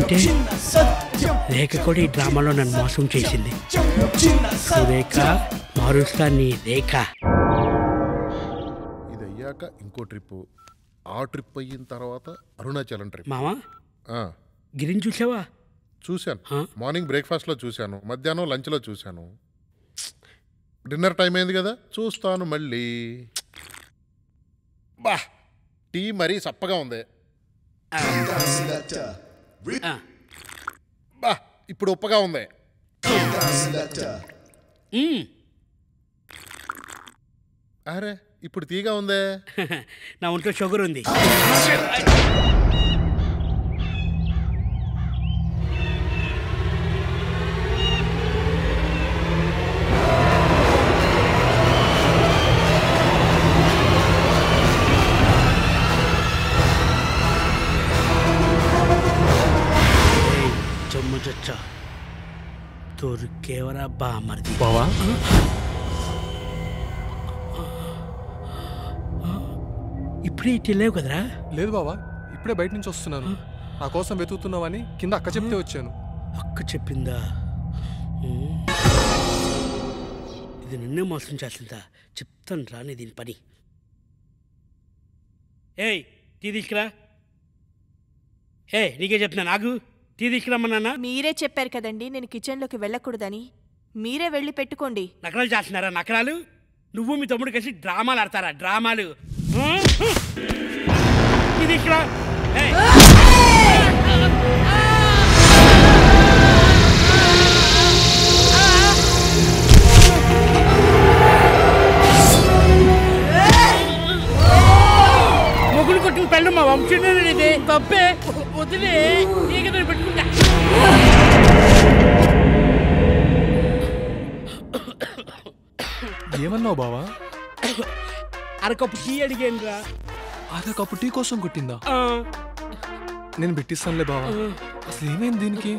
అంటే రేఖ కూడా ఈ డ్రామాలో నన్ను మోసం చేసింది సురేఖ మారుస్తా నీ రేఖ ఇది అయ్యాక ఇంకో ట్రిప్ ఆ ట్రిప్ అయిన తర్వాత అరుణాచలం ట్రిప్ మావా ఆ, గిరిని చూసావా చూశాను ఆ? మార్నింగ్ బ్రేక్ఫాస్ట్లో చూశాను మధ్యాహ్నం లంచ్లో చూశాను డిన్నర్ టైం అయింది కదా చూస్తాను మళ్ళీ బా టీ మరీ సప్పగా ఉంది ఆ. బా ఇప్పుడు ఉప్పగా ఉంది మ్మ్. అరే ఇప్పుడు తీగా ఉందే నా ఒంట్లో షుగర్ ఉంది ఏయ్, చెమ్మ చచ్చ దొరికేవరా బామర్ది బావా ఇప్పుడే ఇటు లేవు కదరా లేదు బావా ఇప్పుడే బయట నుంచి వస్తున్నాను నా కోసం వెతుకుతున్నావని కింద అక్క చెప్తే వచ్చాను అక్క చెప్పిందా ఉమ్. ఇది నిన్నే మోసం చేస్తుందా చెప్తాను రాని దీని పని ఏయ్ టీ తీసుకురా ఏ నీకే చెప్తున్నా నాకు టీ తీసుకురమ్మన్నా మీరే చెప్పారు కదండి నేను కిచెన్లోకి వెళ్ళకూడదని మీరే వెళ్ళి పెట్టుకోండి నకరాలు చేస్తున్నారా నకరాలు నువ్వు మీ తమ్ముడు కలిసి డ్రామాలు ఆడతారా డ్రామాలు ఆ? టీ తీసుకురా ఏయ్. మొగుడు కొట్టిన పెళ్ళి మా వంశీనే ఇది తప్పే వదిలే ఏ కదా పెట్టుకుంటా ఏమన్నావు బావా అరకప్పు టీ అడిగాను రా అదే కప్పు టీ కోసం కొట్టిందా నేను పెట్టిస్తానులే బావా అసలు ఏమైంది దీనికి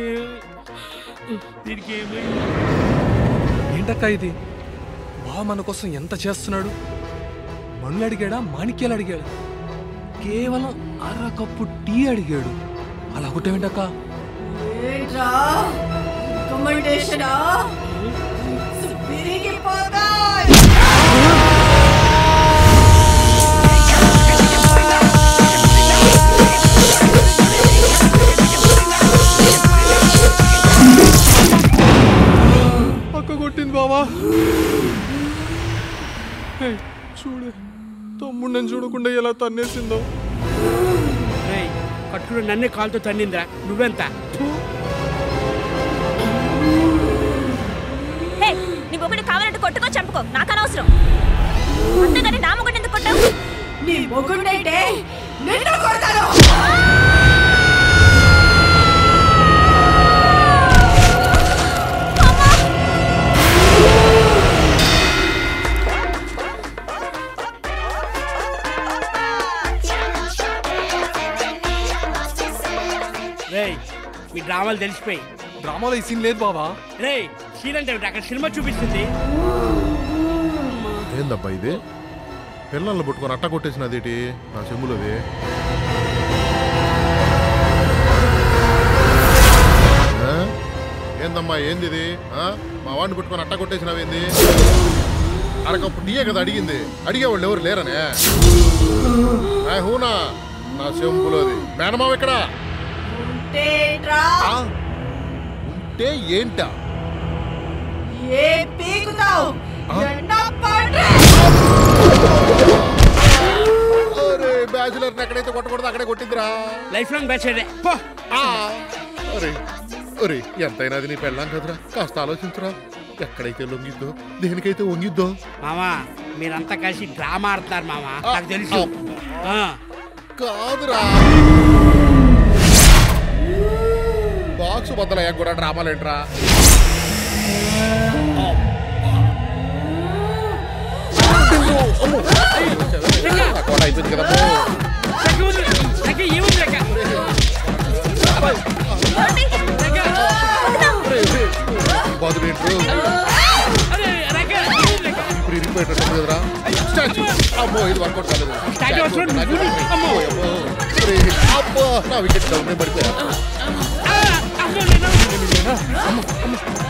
దీనికి ఏమైంది ఏంటక్క ఇది బావ మన కోసం ఎంత చేస్తున్నాడు మనులు అడిగాడా మాణిక్యాలు అడిగాడు కేవలం అర కప్పు టీ అడిగాడు అలా ఒకటేమిటక్క ఏంట్రా రికమెండేషనా విరిగిపోతా అక్క కొట్టింది బావా హే, చూడు తమ్ముడు నన్ను చూడకుండా ఎలా తన్నేసిందో రేయ్, కట్టుడు నన్నే కాలుతో తన్నిందిరా నువ్వెంత ఫు. హే నీ మొగుడు కావాలంటే కొట్టుకో చంపుకో నాకు అనవసరం అంతేగాని నా మొగుడు ఎందుకు కొట్టావు నీ మొగుండైతే నిన్ను కొడతాను రేయ్ మీ డ్రామాలు తెలిసిపోయి డ్రామాలో ఈ సీన్ లేదు బావా రేయ్ సీన్ అంటే ఏమిటి? అక్కడ సినిమా చూపిస్తుంది ఏందబ్బా ఇది పిల్లల్ని పట్టుకొని అట్ట కొట్టేసినదేటి నా చెమ్ములది ఆ? ఏందమ్మా ఏంది ఇది ఆ? మా వాడిని పట్టుకొని అట్ట కొట్టేసినవేంది అరకప్పు టీయే కదా అడిగింది అడిగేవాళ్ళు ఎవరు లేరనే ఆ, హూనా నా చెంపులోది మేనమావ ఇక్కడ ఏంట్రా ఆ? ఉంటే ఏంటా ఏ పీకుతావు ఎండా పడ్రే అరే బ్యాచులర్ ఎక్కడైతే కొట్టకూడదు అక్కడే కొట్టిందిరా లైఫ్ లాంగ్ బ్యాచ్ అడే పో ఒరే ఒరే ఎంతైనా అది నీ పెళ్ళాం కదరా కాస్త ఆలోచించురా ఎక్కడైతే లొంగిద్దో దేనికైతే వంగిద్దో మామా మీరంతా కలిసి డ్రామా ఆడుతున్నారు మామా నాకు తెలుసు ఆ. కాదురా బాక్స్ బద్దలయ్యా కూడా డ్రామాలేంట్రా నా కోట అయిపోయింది కదా లెక్క ఉంది. లెక్క ఏముంది లెక్క? బాధలు ఏంట్రు అరే, లెక్క, ఏముంది లెక్క? ఇప్పుడు ఇరిగిపోయేటట్టు కదరా స్టాచ్యూ అమ్మో ఇది వర్కౌట్ కాలేదు స్టాచ్యూ అవసరం, నువ్వు నీ- అమ్మో. అమ్మో ఒరే, అబ్బో నా వికెట్ డౌన్ పడిపోయా ఆ, అమ్మో, నేను-